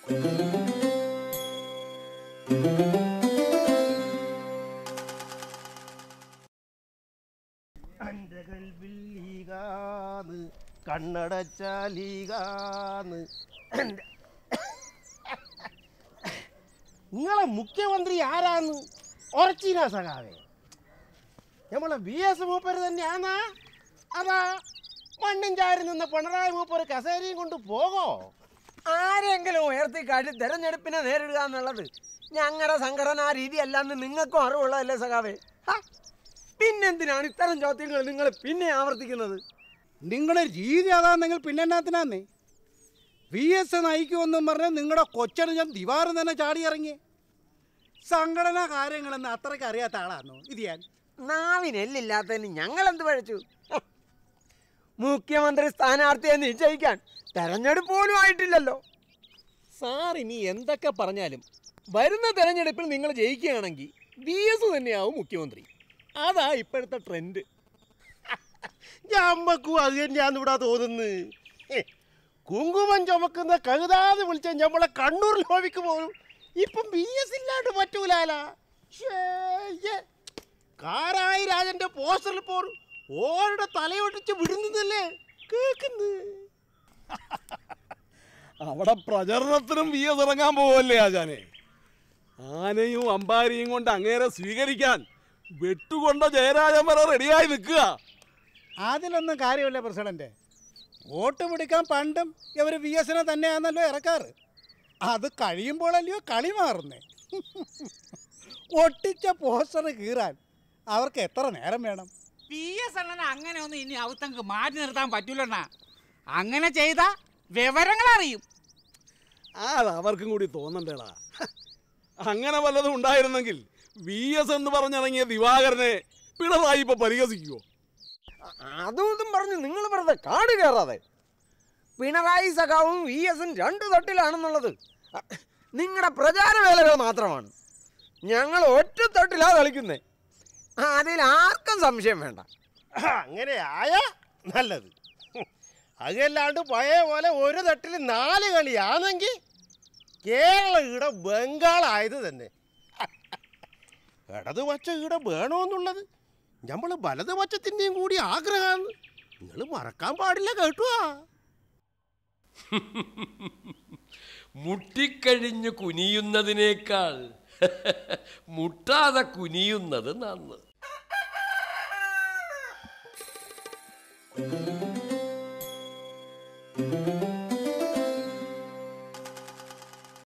എൻ്റെ കൽവിൽ ലീഗാന്ന് കണ്ണടച്ച ലീഗാന്ന് എൻ്റെ നിങ്ങളെ മുഖ്യമന്ത്രി ആരാന്ന് ഉറച്ചീന സഖാവേ നമ്മളെ ബി എസ് മൂപ്പര് തന്നെയാന്നാ അതാ മണ്ണും ചാരി നിന്ന പിണറായി മൂപ്പര് കസേരയും കൊണ്ട് പോകോ ആരെങ്കിലും ഉയർത്തി കാട്ടി തെരഞ്ഞെടുപ്പിനെ നേരിടുക എന്നുള്ളത് ഞങ്ങളുടെ സംഘടനാ രീതി അല്ലാന്ന് നിങ്ങൾക്കും അറിവുള്ളതല്ലേ സഖാവേ ഹ? പിന്നെന്തിനാണ് ഇത്തരം ചോദ്യങ്ങൾ നിങ്ങൾ പിന്നെ ആവർത്തിക്കുന്നത് നിങ്ങളുടെ രീതി അതാണെങ്കിൽ പിന്നെ എന്നാത്തിനാന്നേ വി എസ് നയിക്കുമെന്നും പറഞ്ഞ് നിങ്ങളുടെ കൊച്ചന് ഞാൻ ദിവാറ് തന്നെ ചാടിയിറങ്ങി സംഘടനാ കാര്യങ്ങളെന്ന് അത്രയ്ക്ക് അറിയാത്ത ആളാണോ ഇത് ഞാൻ നാവിനെല്ലില്ലാത്തതിന് ഞങ്ങൾ എന്ത് പഴച്ചു ഹ. മുഖ്യമന്ത്രി സ്ഥാനാർത്ഥിയെ നിശ്ചയിക്കാൻ തെരഞ്ഞെടുപ്പ് പോലും ആയിട്ടില്ലല്ലോ സാർ ഇനി എന്തൊക്കെ പറഞ്ഞാലും വരുന്ന തെരഞ്ഞെടുപ്പിൽ നിങ്ങൾ ജയിക്കുകയാണെങ്കിൽ ബി എസ് തന്നെയാവും മുഖ്യമന്ത്രി അതാ ഇപ്പോഴത്തെ ട്രെൻഡ് ഞമ്മക്കും അത് തന്നെയാന്ന് ഇവിടെ തോന്നുന്നു ഹെ, കുങ്കുമം ചുമക്കുന്ന കഴുതാതെ വിളിച്ച ഞമ്മളെ കണ്ണൂർ ലോപിക്ക് പോലും ഇപ്പം ബി എസ് ഇല്ലാണ്ട് പറ്റൂലാലാ ശ്ശേ, യ്യേ. കാരായി രാജന്റെ പോസ്റ്ററിൽ പോലും ഓരുടെ തലയൊട്ടിച്ച് വിടുന്നതല്ലേ കേക്കുന്നു അവിടെ പ്രചരണത്തിനും വി എസ് ഇറങ്ങാൻ പോവല്ലേ ആശാനെ ആനയും അമ്പാരിയും കൊണ്ട് അങ്ങേരെ സ്വീകരിക്കാൻ വെട്ടുകൊണ്ട ജയരാജൻ വരെ റെഡിയായി നിൽക്കുക അതിലൊന്നും കാര്യമില്ല പ്രസിഡന്റ് വോട്ട് പിടിക്കാൻ പണ്ടും ഇവർ വി എസിനെ തന്നെയാണല്ലോ ഇറക്കാറ് അത് കഴിയുമ്പോഴല്ലയോ കളി മാറുന്നേ ഒട്ടിച്ച പോസ്റ്റർ കീറാൻ അവർക്ക് എത്ര നേരം വേണം പി എസ് അണ്ണനെ അങ്ങനെ ഒന്നും ഇനി അവത്തങ്ക് മാറ്റി നിർത്താൻ പറ്റൂലണ്ണ അങ്ങനെ ചെയ്ത വിവരങ്ങൾ അറിയും അത് അവർക്കും കൂടി തോന്നണ്ടേടാ അങ്ങനെ വല്ലതും ഉണ്ടായിരുന്നെങ്കിൽ വി എസ് എന്ന് പറഞ്ഞിറങ്ങിയ ദിവാകരനെ പിണറായി ഇപ്പൊ പരിഹസിക്കുവോ അതും ഇതും പറഞ്ഞ് നിങ്ങൾ വെറുതെ കാട് കയറാതെ പിണറായി സഖാവും വി എസും രണ്ടു തട്ടിലാണെന്നുള്ളത് നിങ്ങളുടെ പ്രചാര വേലകൾ മാത്രമാണ് ഞങ്ങൾ ഒറ്റ തട്ടിലാ കളിക്കുന്നേ അതിൽ ആർക്കും സംശയം വേണ്ട അങ്ങനെ ആയ നല്ലത് അതല്ലാണ്ട് പഴയ പോലെ ഒരു തട്ടിൽ നാല് കളിയാണെങ്കിൽ കേരള ഈട ബംഗാളായത് തന്നെ ഇടത് വച്ച ഈട വേണമെന്നുള്ളത് നമ്മൾ വലത് വച്ചത്തിൻ്റെയും കൂടി ആഗ്രഹമാണ് നിങ്ങൾ മറക്കാൻ പാടില്ല കേട്ടുവാ മുട്ടിക്കഴിഞ്ഞു കുനിയുന്നതിനേക്കാൾ മുട്ടാതെ കുനിയുന്നത് നന്ന്